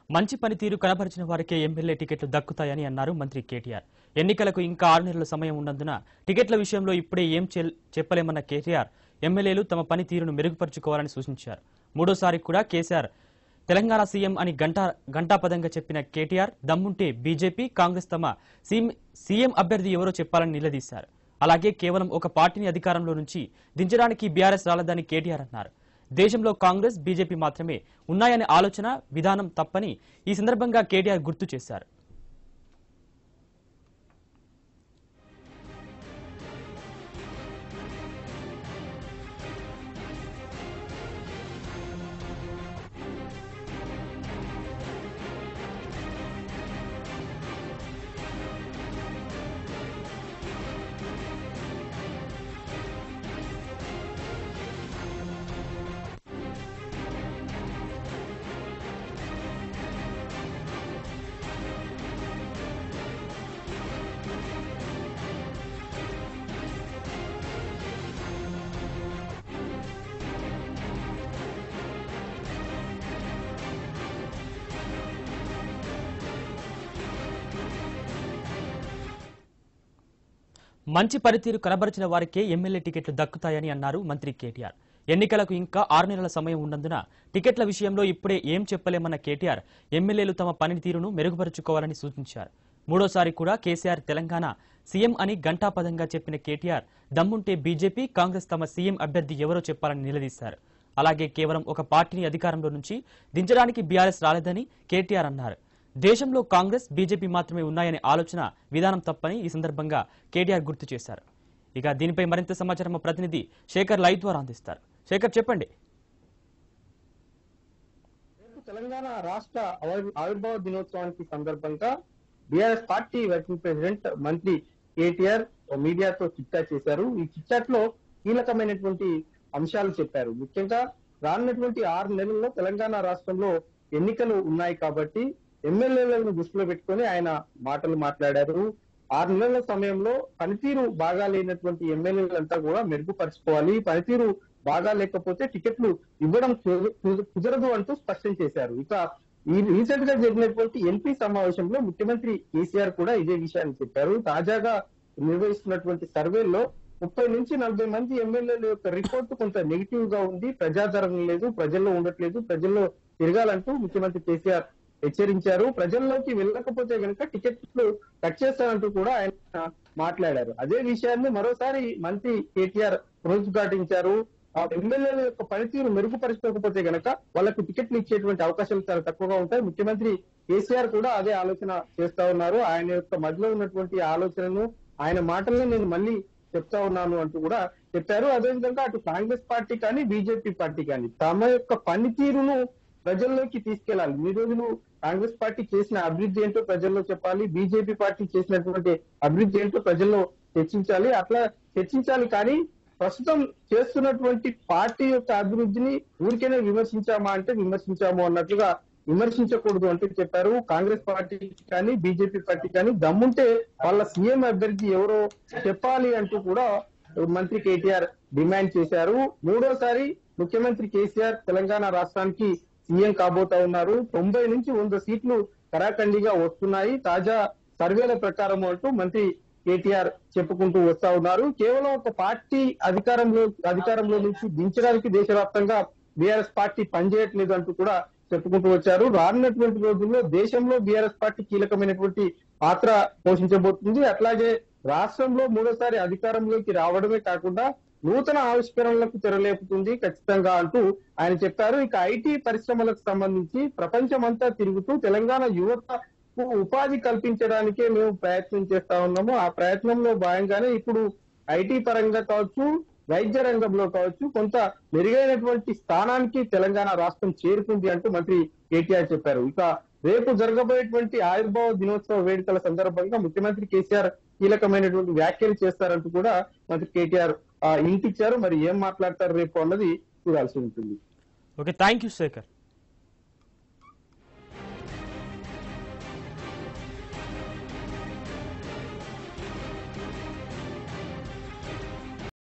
మంచి పనితీరు కనబరిచిన వారికే ఎమ్మెల్యే టికెట్లు దక్కుతాయని అన్నారు మంత్రి కేటీఆర్ ఎన్నికలకు ఇంకా ఆరు నెలల సమయం ఉన్నందున టికెట్ల విషయంలో ఇప్పుడే ఏం చెల్- చెప్పలేమన్న కేటీఆర్ ఎమ్మెల్యేలు తమ పనితీరును మెరుగుపరుచుకోవాలని సూచించారు మూడోసారి కూడా కేసీఆర్ తెలంగాణ సీఎం అని గంటా గంటాపదంగా చెప్పిన కేటీఆర్ దమ్ముంటే బీజేపీ కాంగ్రెస్ తమ సీఎం సీఎం అభ్యర్థి ఎవరో చెప్పాలని నిలదీశారు అలాగే కేవలం ఒక పార్టీని అధికారంలో నుంచి దించడానికి బీఆర్ఎస్ రాలేదని కేటీఆర్ అన్నారు దేశంలో కాంగ్రెస్ బీజేపీ మాత్రమే ఉన్నాయనే ఆలోచన విధానం తప్పని ఈ సందర్భంగా కేటీఆర్ గుర్తు చేశారు మంచి పనితీరు కనబరిచిన వారికే ఎమ్మెల్యే టికెట్లు దక్కుతాయని అన్నారు మంత్రి కేటీఆర్ ఎన్నికలకు ఇంకా ఆరు నెలల సమయం ఉన్నందున టికెట్ల విషయంలో ఇప్పుడే ఏం చెప్పలేమన్న కేటీఆర్ ఎమ్మెల్యేలు తమ పనితీరును మెరుగుపరుచుకోవాలని సూచించారు మూడోసారి కూడా కేసీఆర్ తెలంగాణ సీఎం అని గంటాపదంగా చెప్పిన కేటీఆర్ దమ్ముంటే బీజేపీ కాంగ్రెస్ తమ సీఎం అభ్యర్థి ఎవరో చెప్పాలని నిలదీశారు అలాగే కేవలం ఒక పార్టీని అధికారంలో నుంచి దించడానికి బీఆర్ఎస్ రాలేదని కేటీఆర్ అన్నారు దేశంలో కాంగ్రెస్ బీజేపీ మాత్రమే ఉన్నాయనే ఆలోచన విధానం తప్పని ఈ సందర్భంగా కేటీఆర్ గుర్తు చేశారు ఇక దీనిపై మరింత సమాచారం మా ప్రతినిధి శేఖర్ లైవ్ ద్వారా అందిస్తారు శేఖర్ చెప్పండి రేపు తెలంగాణ రాష్ట్ర ఆవిర్- ఆవిర్భావ దినోత్సవానికి సందర్భంగా బీఆర్ఎస్ పార్టీ వర్కింగ్ ప్రెసిడెంట్ మంత్రి కేటీఆర్ మీడియాతో చిట్చాట్ చేశారు ఈ చిట్చాట్ లో కీలకమైనటువంటి అంశాలు చెప్పారు ముఖ్యంగా రానున్నటువంటి ఆరు నెలల్లో తెలంగాణ రాష్ట్రంలో ఎన్నికలు ఉన్నాయి కాబట్టి ఎమ్మెల్యేలను దృష్టిలో పెట్టుకొని ఆయన మాటలు మాట్లాడారు ఆరు నెలల సమయంలో పనితీరు బాగా లేనటువంటి ఎమ్మెల్యేలంతా కూడా మెరుగుపరుచుకోవాలి పనితీరు బాగా లేకపోతే టికెట్లు ఇవ్వడం కుద- కుద- కుదరదు అంటూ స్పష్టం చేశారు ఇక ఈ రీసెంట్ గా జరిగినటువంటి ఎన్పీ సమావేశంలో ముఖ్యమంత్రి కేసీఆర్ కూడా ఇదే విషయాన్ని చెప్పారు తాజాగా నిర్వహిస్తున్నటువంటి సర్వేల్లో ముప్పై నుంచి నలభై మంది ఎమ్మెల్యేల యొక్క రిపోర్ట్ కొంత నెగిటివ్ గా ఉంది ప్రజాదరణ లేదు ప్రజల్లో ఉండట్లేదు ప్రజల్లో తిరగాలంటూ ముఖ్యమంత్రి కేసీఆర్ హెచ్చరించారు ప్రజల్లోకి వెళ్ళకపోతే గనుక టికెట్లు కట్ చేస్తారంటూ కూడా ఆయన మాట్లాడారు అదే విషయాన్ని మరోసారి మంత్రి కేటీఆర్ పునరుద్ఘాటించారు ఆ ఎమ్మెల్యేల యొక్క పనితీరు మెరుగుపరచకపోతే గనక వాళ్ళకు టికెట్లు ఇచ్చేటువంటి అవకాశాలు చాలా తక్కువగా ఉంటాయి ముఖ్యమంత్రి కేసీఆర్ కూడా అదే ఆలోచన చేస్తా ఉన్నారు ఆయన యొక్క మధ్యలో ఉన్నటువంటి ఆలోచనను ఆయన మాటల్ని నేను మళ్ళీ చెప్తా ఉన్నాను అంటూ కూడా చెప్పారు అదేవిధంగా అటు కాంగ్రెస్ పార్టీ కానీ బీజేపీ పార్టీ కానీ తమ యొక్క పనితీరును ప్రజల్లోకి తీసుకెళ్లాలి ఈ రోజులు కాంగ్రెస్ పార్టీ చేసిన అభివృద్ధి ఏంటో ప్రజల్లో చెప్పాలి బీజేపీ పార్టీ చేసినటువంటి అభివృద్ధి ఏంటో ప్రజల్లో చర్చించాలి అట్లా చర్చించాలి కానీ ప్రస్తుతం చేస్తున్నటువంటి పార్టీ యొక్క అభివృద్ధిని ఊరికేనే విమర్శించామా అంటే విమర్శించాము అన్నట్లుగా విమర్శించకూడదు అంటూ చెప్పారు కాంగ్రెస్ పార్టీ కానీ బీజేపీ పార్టీ కానీ దమ్ముంటే వాళ్ళ సీఎం అభ్యర్థి ఎవరో చెప్పాలి అంటూ కూడా మంత్రి కేటీఆర్ డిమాండ్ చేశారు మూడోసారి ముఖ్యమంత్రి కేసీఆర్ తెలంగాణ రాష్ట్రానికి సీఎం కాబోతా ఉన్నారు తొంభై నుంచి వంద సీట్లు కరాఖండిగా వస్తున్నాయి తాజా సర్వేల ప్రకారం అంటూ మంత్రి కేటీఆర్ చెప్పుకుంటూ వస్తా ఉన్నారు కేవలం ఒక పార్టీ అధికారంలో అధికారంలో నుంచి దించడానికి దేశవ్యాప్తంగా బీఆర్ఎస్ పార్టీ పనిచేయట్లేదు అంటూ కూడా చెప్పుకుంటూ వచ్చారు రానున్నటువంటి రోజుల్లో దేశంలో బీఆర్ఎస్ పార్టీ కీలకమైనటువంటి పాత్ర పోషించబోతుంది అట్లాగే రాష్ట్రంలో మూడోసారి అధికారంలోకి రావడమే కాకుండా నూతన ఆవిష్కరణలకు తెరలేపుతుంది ఖచ్చితంగా అంటూ ఆయన చెప్పారు ఇక ఐటీ పరిశ్రమలకు సంబంధించి ప్రపంచమంతా తిరుగుతూ తెలంగాణ యువతకు ఉపాధి కల్పించడానికే మేము ప్రయత్నం చేస్తా ఉన్నాము ఆ ప్రయత్నంలో భాగంగానే ఇప్పుడు ఐటీ పరంగా కావచ్చు వైద్య రంగంలో కావచ్చు కొంత మెరుగైనటువంటి స్థానానికి తెలంగాణ రాష్ట్రం చేరుకుంది అంటూ మంత్రి కేటీఆర్ చెప్పారు ఇక రేపు జరగబోయేటువంటి ఆవిర్భావ దినోత్సవ వేడుకల సందర్భంగా ముఖ్యమంత్రి కేసీఆర్ కీలకమైనటువంటి వ్యాఖ్యలు చేస్తారంటూ కూడా మంత్రి కేటీఆర్ ఆ, ఇంటిచ్చారు మరి ఏం మాట్లాడతారు రేపు అన్నది చూడాల్సి ఉంటుంది ఓకే థ్యాంక్ యూ శేఖర్